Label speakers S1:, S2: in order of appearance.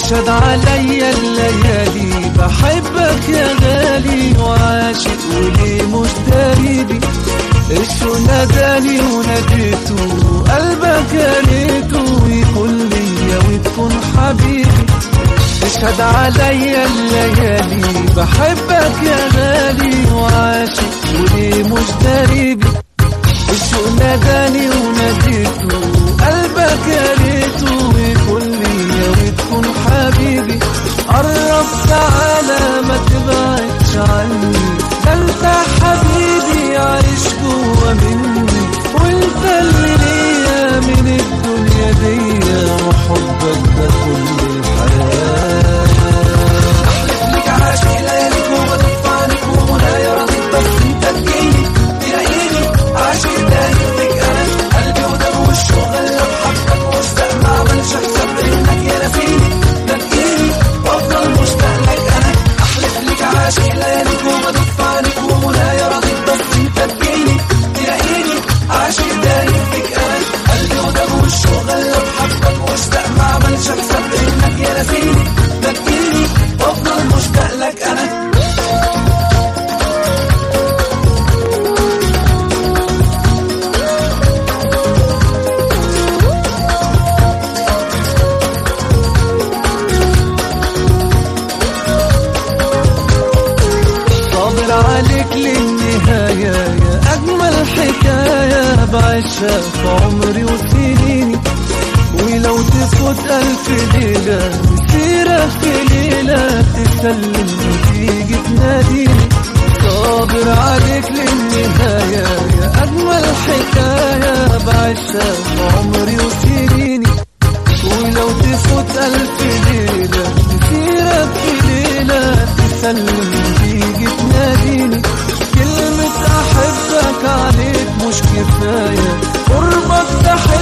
S1: تشهد عليا الليالي بحبك يا غالي وعاشق وليه مش داريبي الشو ناداني وناديته قلبك يا ريته يكون ليا وتكون حبيبي تشهد عليا الليالي بحبك يا غالي وعاشق وليه مش داريبي الشوق ناداني وناديته قلبك يا ريته يكون ليا وتكون حبيبي قرب تعالى ما تبعدش عني ده انت حبيبي عايش جوا مني وانت اللي ليا من الدنيا دي وحبك ده كل الحياه
S2: لك عاشق لياليك وبدفعنك ومنايا رضيت بس انت تجيني تلاقيني عاشق دايم فيك انا قلبي ودم والشغل بحبك مشتاق ما عملش حساب انك يا نسيني تلاقيني وافضل مشتاق لك انا احلف لك عاشق لياليك وبدفعنك ومنايا رضيت بس انت تجيني تلاقيني عاشق دايم فيك انا قلبي ودم والشغل بحبك مشتاق ما عملش حساب انك يا نسيني تلاقيني وافضل مشتاق لك انا
S1: صابر عليك للنهاية يا أجمل حكاية بعيشها في عمري وسنيني ولو تفوت ألف ليلة مسيرة في ليلة تسلم وتيجي تناديني صابر عليك للنهاية يا أجمل حكاية بعيشها في عمري وسنيني ولو تفوت ألف ليلة مسيرة في ليلة تسلم تيجي تناديني كلمة أحبك عليك مش كفاية قربك ده